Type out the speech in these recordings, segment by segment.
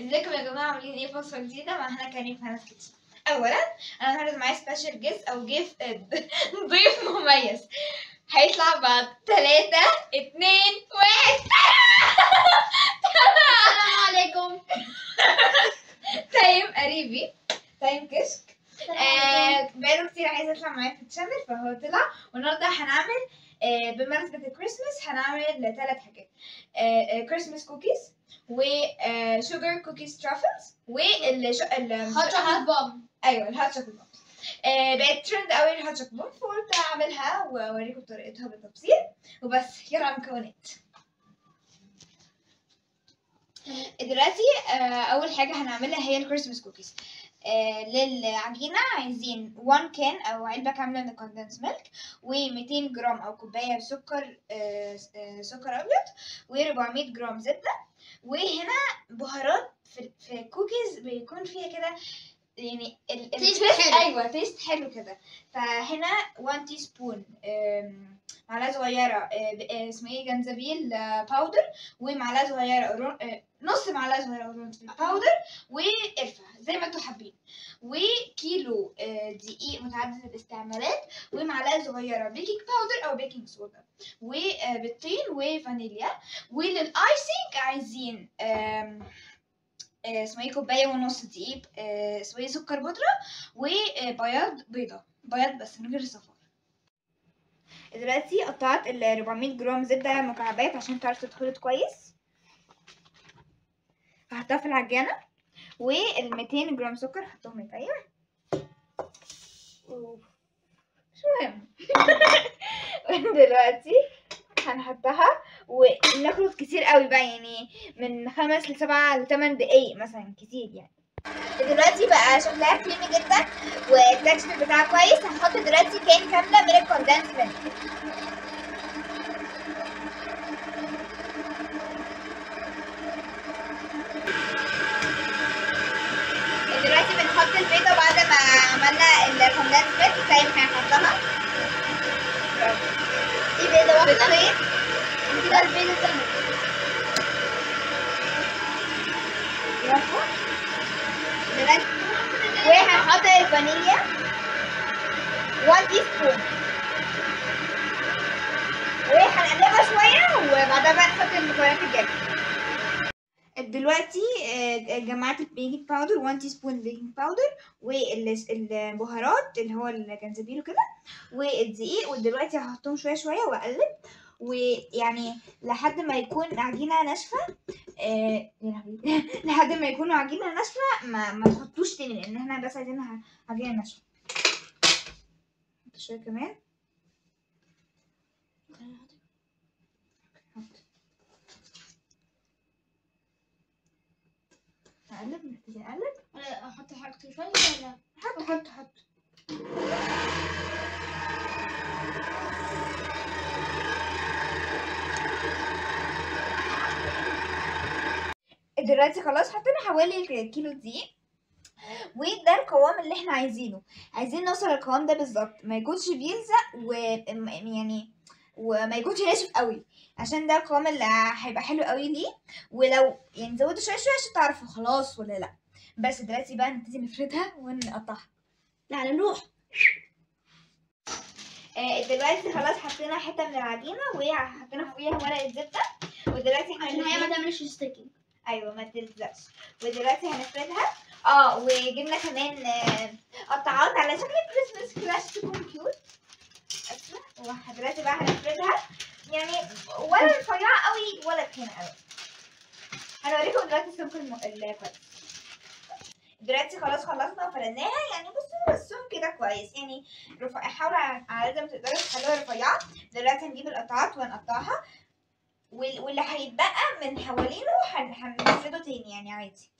ازيكم يا جماعه عاملين ايه في وصفه جديده مع هنا كريم في هنا كيتشن اولا انا النهارده معايا سبيشال جيست او جيف ضيف مميز هيطلع بعد ثلاثة اتنين واحد السلام عليكم تايم قريبي تايم كشك آه بقاله كتير عايز يطلع معايا في الشانل فهو طلع والنهارده هنعمل آه بمناسبة الكريسماس هنعمل ثلاث حاجات كريسماس كوكيز وشوجر كوكيز ترافلز وال هوت شوكليت بوم ايوه الهوت شوكليت بومب آه بقت ترند قوي الهوت شوكليت بومب فقلت اعملها واوريكم طريقتها بالتفصيل وبس يلا على المكونات دلوقتي آه اول حاجه هنعملها هي الكريسماس كوكيز آه للعجينة عايزين 1 كان أو علبة كاملة من الكوندنس ميلك و200 جرام أو كوباية سكر آه آه سكر أبيض و400 جرام زبدة وهنا بهارات في, في الكوكيز بيكون فيها كده يعني ال- ال- تيست التيست- حلو. ايوه تيست حلو كده فهنا 1 تي سبون معلقه صغيره آه، ب- آه، اسمه ايه جنزبيل آه، باودر ومعلقه صغيره قرن- آه، نص معلقه صغيره قرنفل باودر وقرفه زي ما انتوا حابين وكيلو آه، دقيق متعدد الاستعمالات ومعلقه صغيره بيكنج باودر او بيكنج صودا وبيضتين وفانيليا وللايسنج عايزين آم، آه، اسمه ايه كوبايه ونص دقيق آه، اسمه ايه سكر بودره وبياض بيضه بياض بس من غير صفار دلوقتي قطعت ال 400 جرام زبده مكعبات عشان تعرف تدخلت كويس هحطها في العجانه وال 200 جرام سكر هحطهم هنا ايوه أوف. مش مهم دلوقتي هنحطها ونخلط كتير قوي بقى يعني من خمس لسبعة لثمان دقايق مثلا كتير يعني دلوقتي بقى شكلها كريمي جدا والتكستشر بتاعها كويس هنحط دلوقتي كان كاملة من الكوندنس ميلك دلوقتي بنحط البيضة بعد ما عملنا الكوندنس ميلك زي ما هنحطها دي بيضة واحدة بيضتين كده البيضة التانية برافو دلوقتي وهنحط الفانيليا 1 تي سبون وهنقلبها شوية وبعدها بقى نحط المكونات الجاهزة دلوقتي آه، جمعت البيكنج باودر 1 تي سبون بيكنج باودر والبهارات اللي هو الجنزبيل وكده والدقيق ودلوقتي هحطهم شوية شوية واقلب ويعني لحد ما يكون عجينة ناشفة آه، يا لهوي. لحد ما يكونوا عجينة ناشفة ما, ما تحطوش تاني لأن احنا بس عايزينها عجينة ناشفة نحط شوية كمان حط نقلب نبتدي نقلب ولا احط حاجته شوية ولا حط حط حط دلوقتي خلاص حطينا حوالي كيلو دقيق وده القوام اللي احنا عايزينه عايزين نوصل للقوام ده بالظبط ما يكونش بيلزق و م- يعني وما يكونش ناشف قوي عشان ده القوام اللي هيبقى حلو قوي ليه ولو يعني زودوا شويه شويه عشان تعرفوا خلاص ولا لا بس دلوقتي بقى نبتدي نفردها ونقطعها لا نروح آه، دلوقتي خلاص حطينا حته من العجينه وحطينا فوقيها ورقه زبده ودلوقتي عشان هي ما تعملش ستيكينج ايوه ما تلزقش ودلوقتي هنفردها اه وجبنا كمان آه، قطعات على شكل كريسماس كراش تكون كيوت اسمع ودلوقتي بقى هنفردها يعني ولا رفيعه قوي ولا تخينه قوي هنوريكم دلوقتي السمك الم... الكويس دلوقتي خلاص خلصنا وفردناها يعني بصوا السمك كده كويس يعني رفع حاولوا على على قد ما تقدروا تخلوها رفيعه دلوقتي هنجيب القطعات ونقطعها وال- واللي هيتبقى من حوالينه هن- هنفرده تاني يعني عادي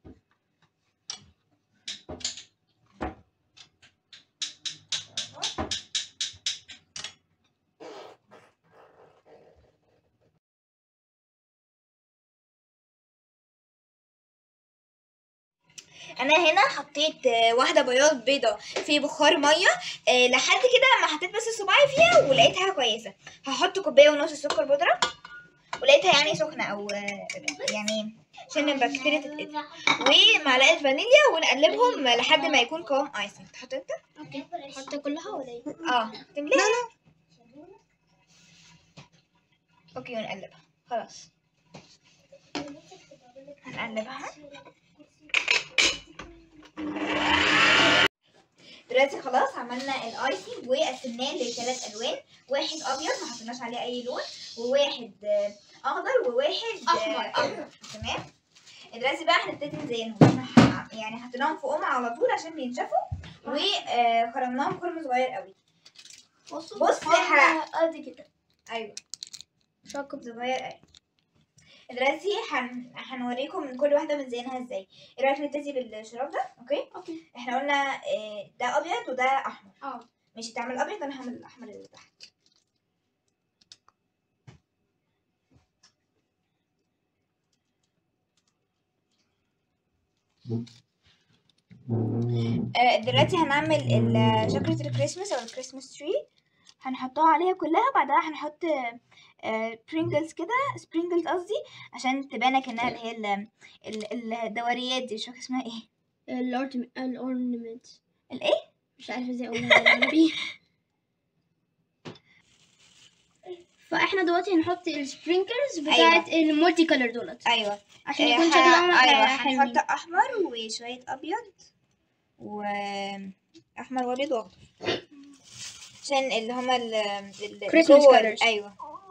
انا هنا حطيت آه، واحده بياض بيضه في بخار ميه آه، لحد كده ما حطيت بس صباعي فيها ولقيتها كويسه هحط كوبايه ونص سكر بودره ولقيتها يعني سخنه او آه، يعني عشان البكتيريا تتقتل ومعلقه فانيليا ونقلبهم لحد ما يكون قوام ايسنج تحط انت اوكي حط كلها ولا ايه؟ اه تملاها اوكي ونقلبها خلاص هنقلبها دلوقتي خلاص عملنا الايسنج وقسمناه لثلاث الوان واحد ابيض ما حطيناش عليه اي لون وواحد آه، اخضر وواحد آه، أحمر. احمر تمام دلوقتي بقى هنبتدي نزينهم احنا ح- يعني حطيناهم فوقهم على طول عشان بينشفوا وخرمناهم خرم صغير قوي بصوا بص يا حق. قد كده ايوه شاكب صغير قوي دلوقتي هن... هنوريكم كل واحده بنزينها ازاي ايه رايك نبتدي بالشراب ده اوكي اوكي احنا قلنا آه، ده ابيض وده احمر اه مش تعمل ابيض انا هعمل الاحمر اللي تحت آه، دلوقتي هنعمل ال- شجرة الكريسماس او الكريسماس تري هنحطها عليها كلها بعدها هنحط برينجلز كده سبرينجلز قصدي عشان تبان كأنها اللي هي ال- ال- الدوريات دي مش فاكرة اسمها ايه الاورنمنت الايه مش عارفه ازاي اقولها بالعربي فاحنا دلوقتي هنحط السبرينكلز بتاعت المولتي كولر دولت ايوه عشان آه، يكون ح- شكلهم ايوه حلوين هنحط احمر وشويه ابيض و احمر وابيض واخضر عشان اللي هما ال ال- Christmas جوه- colors. ايوه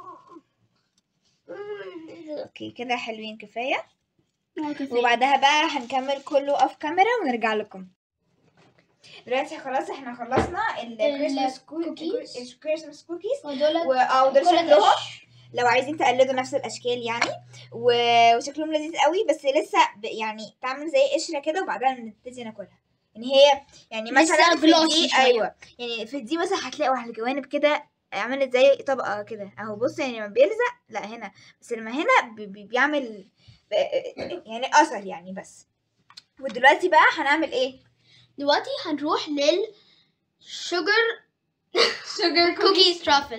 اوكي كده حلوين كفايه وبعدها بقى هنكمل كله اوف كاميرا ونرجع لكم دلوقتي خلاص احنا خلصنا الكريسماس الكوكيز. الكريسماس كوكيز ودولت و- اه ودول كل ده شكلهم لو عايزين تقلدوا نفس الاشكال يعني و... وشكلهم لذيذ قوي بس لسه ب... يعني تعمل زي قشره كده وبعدها نبتدي ناكلها يعني هي يعني لسه مثلا في glossy دي شوية. ايوه يعني في دي مثلا هتلاقوا على الجوانب كده عملت زي طبقه كده اهو بص يعني لما بيلزق لا هنا بس لما هنا بي... بي- بيعمل ب- يعني اثر يعني بس ودلوقتي بقى هنعمل ايه دلوقتي هنروح لل sugar sugar cookies truffle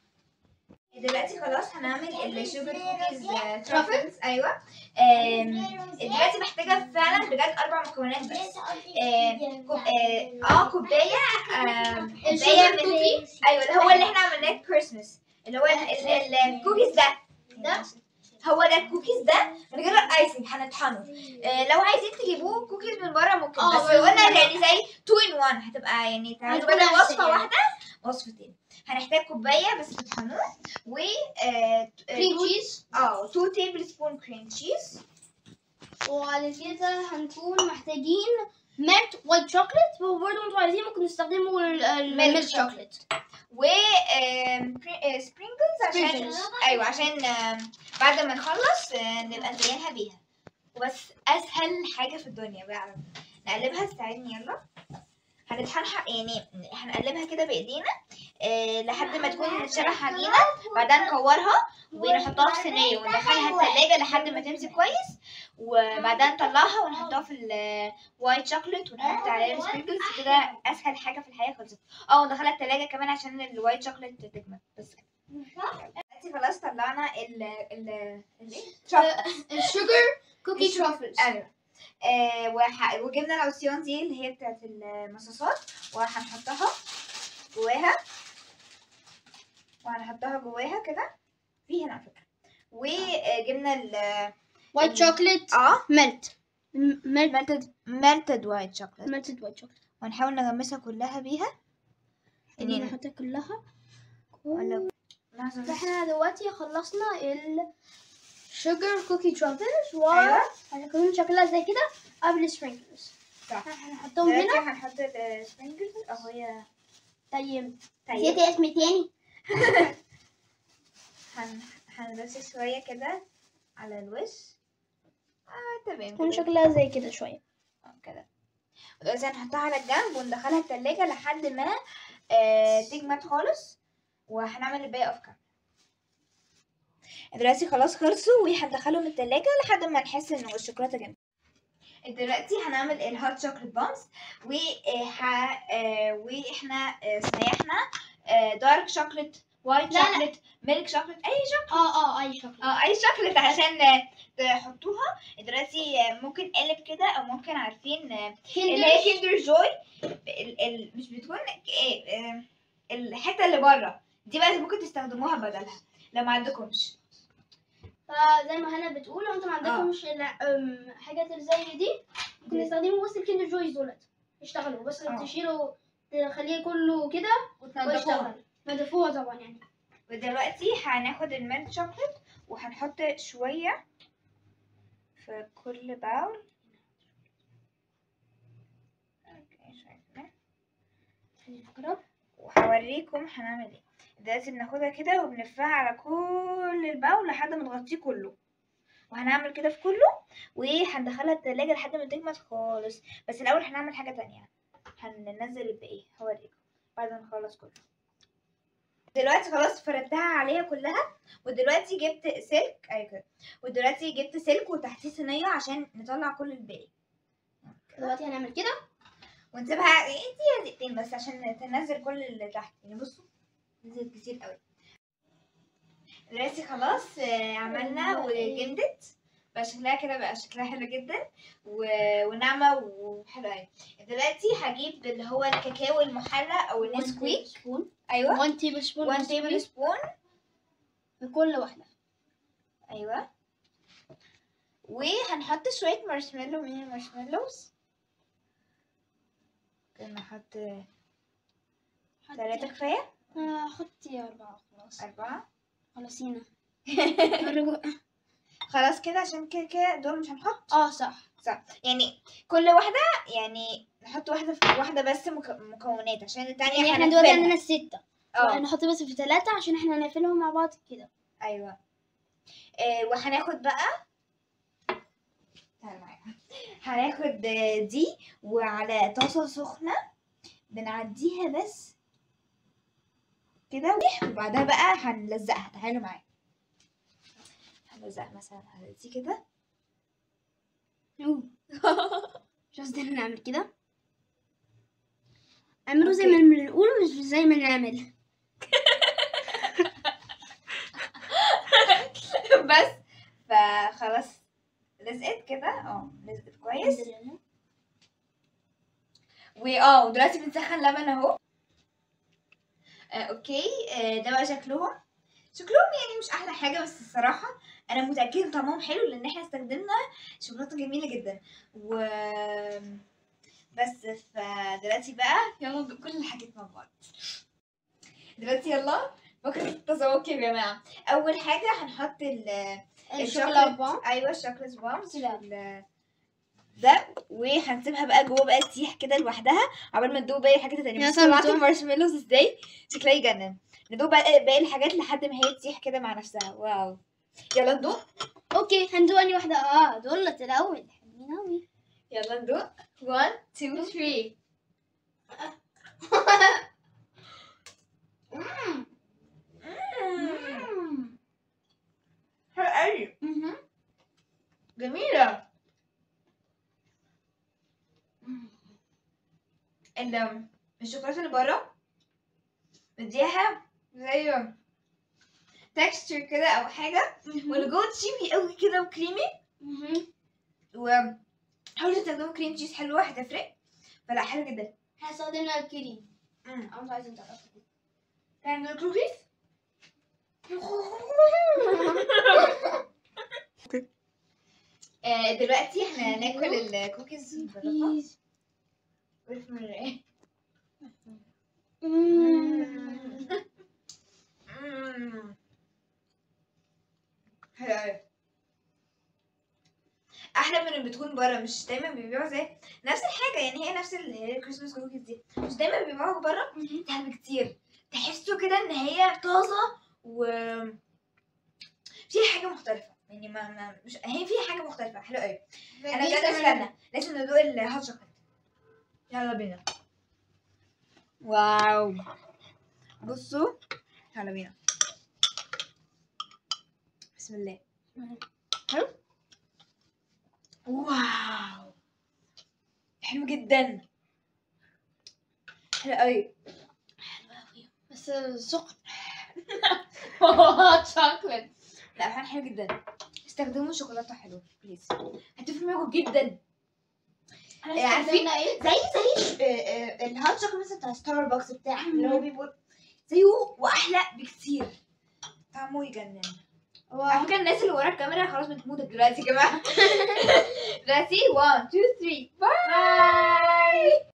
دلوقتي خلاص هنعمل الشوجر كوكيز ترافلز ايوه آم، دلوقتي محتاجه فعلا بجد اربع مكونات بس آم، كوب- اه آه، كوبايه آم، كوبايه الشوجر من كوكي؟ ايوه اللي هو اللي احنا عملناه كريسماس اللي هو ال- ال- الكوكيز ده ده؟ هو ده الكوكيز ده من غير الايسنج هنطحنه آه لو عايزين تجيبوه كوكيز من بره ممكن اه، بس بس قلنا بره. يعني زي 2 ان 1 هتبقى يعني تعملوا هتكون بدل أحسن وصفه يعني. واحده وصفتين هنحتاج كوبايه بس تطحنوه و آه، cream تو- cheese اه 2 تيبل سبون كريم تشيز وعلى كده هنكون محتاجين ميلت وايت شوكليت وبرضه انتوا عايزين ممكن تستخدموا الميلت شوكليت و سبرينجلز عشان Sprinkles. ايوه عشان آم، بعد ما نخلص آه، نبقى نزينها بيها وبس اسهل حاجه في الدنيا بقى نقلبها استعدني يلا هنطحنها يعني هنقلبها كده بايدينا آه لحد ما تكون شبه عجينه بعدها نكورها ونحطها في صينيه وندخلها التلاجة لحد ما تمسك كويس وبعدها نطلعها ونحطها في الوايت شوكليت ونحط عليها السبرينكلز كده اسهل حاجه في الحياه خلصت اه وندخلها التلاجة كمان عشان الوايت شوكليت تجمد بس كده دلوقتي خلاص طلعنا ال ال الايه truffles. الشوجر كوكي ترافلز ايوه آه وح... وجبنا العصيان دي اللي هي بتاعت المصاصات وهنحطها جواها وهنحطها جواها كده في هنا على فكره وجبنا ال وايت شوكليت اه ميلت ميلت melted melted white chocolate ميلتد وايت شوكليت ونحاول نغمسها كلها بيها يعني إني- نحطها كلها ولا لحظة بس. فاحنا دلوقتي خلصنا ال sugar cookie truffles و أيوة. هنكون شكلها زي كده قبل السبرينكلز صح. هنحطهم دلوقتي هنا هنحط السبرينكلز اهو هي طيب طيب نسيت اسم تاني هن... هنرص شوية كده على الوش اه تمام تكون كده. شكلها زي كده شوية اه كده ودلوقتي هنحطها على الجنب وندخلها التلاجة لحد ما آه تجمد خالص وهنعمل الباقي اوف كاميرا دلوقتي خلاص خلصوا وهندخلهم التلاجة لحد ما نحس ان الشوكولاتة جامدة دلوقتي هنعمل الهوت شوكليت بامز و آه، ه- آه، واحنا آه، سيحنا دارك شوكليت وايت لا، لا. شوكليت ميلك شوكليت اي شوكليت اه اه اي شوكليت اه اي شوكليت عشان تحطوها دلوقتي ممكن قالب كده او ممكن عارفين اللي هي كيندر جوي ال ال مش بتكون ايه آه، الحته اللي بره دي بقى اللي ممكن تستخدموها بدلها لو ما عندكمش فزي ما هنا بتقول لو انتوا ما عندكمش ال- أم، حاجات اللي زي دي ممكن دي. تستخدموا بس الكيندر جويز دولت يشتغلوا بس اه. تشيلوا تخليه كله كده وتنضفوها ويشتغل نضفوها طبعا يعني ودلوقتي هناخد الميلك شوكليت وهنحط شويه في كل باول اوكي شايفة نقرب وهوريكم هنعمل ايه دلوقتي بناخدها كده وبنلفها على كل الباول لحد ما نغطيه كله وهنعمل كده في كله وهندخلها التلاجة لحد ما تجمد خالص بس الاول هنعمل حاجة تانية هننزل الباقي هوريكم بعد ما نخلص كله دلوقتي خلاص فردتها عليها كلها ودلوقتي جبت سلك ايوه كده ودلوقتي جبت سلك وتحتيه صينية عشان نطلع كل الباقي دلوقتي هنعمل كده ونسيبها دقيقة دقيقتين بس عشان تنزل كل اللي تحت يعني بصوا نزلت كتير قوي دلوقتي خلاص آه، عملنا وجمدت بقى شكلها كده بقى شكلها حلو جدا و... وناعمة وحلوة قوي دلوقتي هجيب اللي هو الكاكاو المحلى او النسكويك سبون ايوه 1 تيبل سبون 1 تيبل سبون بكل واحدة ايوه وهنحط شوية مارشميلو من المارشميلوز ممكن نحط ثلاثة كفاية آه، حطي أربعة خلاص أربعة خلصينا خلاص كده عشان كده كده دول مش هنحط اه صح صح يعني كل واحدة يعني نحط واحدة في واحدة بس مك... مكونات عشان التانية يعني احنا دلوقتي هنقفلها. عندنا الستة اه نحط بس في ثلاثة عشان احنا هنقفلهم مع بعض كده ايوه آه وهناخد بقى تعال معايا هناخد آه، دي وعلى طاسة سخنة بنعديها بس كده وبعدها بقى هنلزقها تعالوا معايا هنلزقها مثلا على دي كده مش قصدي إن نعمل كده اعملوا زي أوكي. ما بنقول مش زي ما نعمل بس فخلاص لزقت كده اه لزقت كويس واه ودلوقتي بنسخن لبن اهو آه اوكي آه ده بقى شكلهم شكلهم يعني مش احلى حاجه بس الصراحه انا متاكده ان طعمهم حلو لان احنا استخدمنا شوكولاته جميله جدا و بس فدلوقتي بقى يلا ندوق كل الحاجات مع بعض دلوقتي يلا فكرة التذوق يا جماعة أول حاجة هنحط ال الشوكولاته بام أيوة الشوكولات بامز سلام. ال- ده وهنسيبها بقى جوه بقى تسيح كده لوحدها عقبال ما ندوق باقي الحاجات التانية يا بس طلعت سلام. المارشميلوز ازاي شكلها يجنن ندوق بقى باقي الحاجات لحد ما هي تسيح كده مع نفسها واو يلا ندوق اوكي هندوق اني واحدة اه دولت الاول حلوين اوي يلا ندوق 1 2 3 حلو قوي جميلة ال- الشوكولاتة اللي بره مديها زي تكستشر كده او حاجة واللي جوه تشيمي قوي كده وكريمي و حاولوا تستخدموا كريم تشيز حلوة هتفرق فلا حلو جدا احنا استخدمنا الكريم مم. او مش عايزين تعرفوا كان الكوكيز آه، دلوقتي احنا ناكل الكوكيز بالراحة. عارف من ايه؟ مم. حلو أوي. احلى من اللي بتكون بره مش دايما بيبيعوا زي نفس الحاجه يعني هي نفس ال- هي الكريسماس كوكيز دي مش دايما بيبيعوها بره ده بكتير تحسوا كده ان هي طازه و فيها حاجه مختلفه يعني ما, ما مش هي فيها حاجه مختلفه حلو قوي انا بجد استنى لازم ندوق الهوت شوكليت يلا بينا واو بصوا يلا بينا بسم الله حلو واو حلو جدا حلو قوي بس سخن هوت شوكليت لا فعلا حلو جدا استخدموا شوكولاته حلوه بليز هتفرق معاكم جدا عارفين عارفين ايه زي زي آه، آه، الهوت شوكليت مثلا بتاع ستاربكس بتاع اللي هو بيبقى زيه واحلى بكتير طعمه يجنن على فكره الناس اللي ورا الكاميرا خلاص بتموت دلوقتي يا جماعه دلوقتي 1 2 3 باي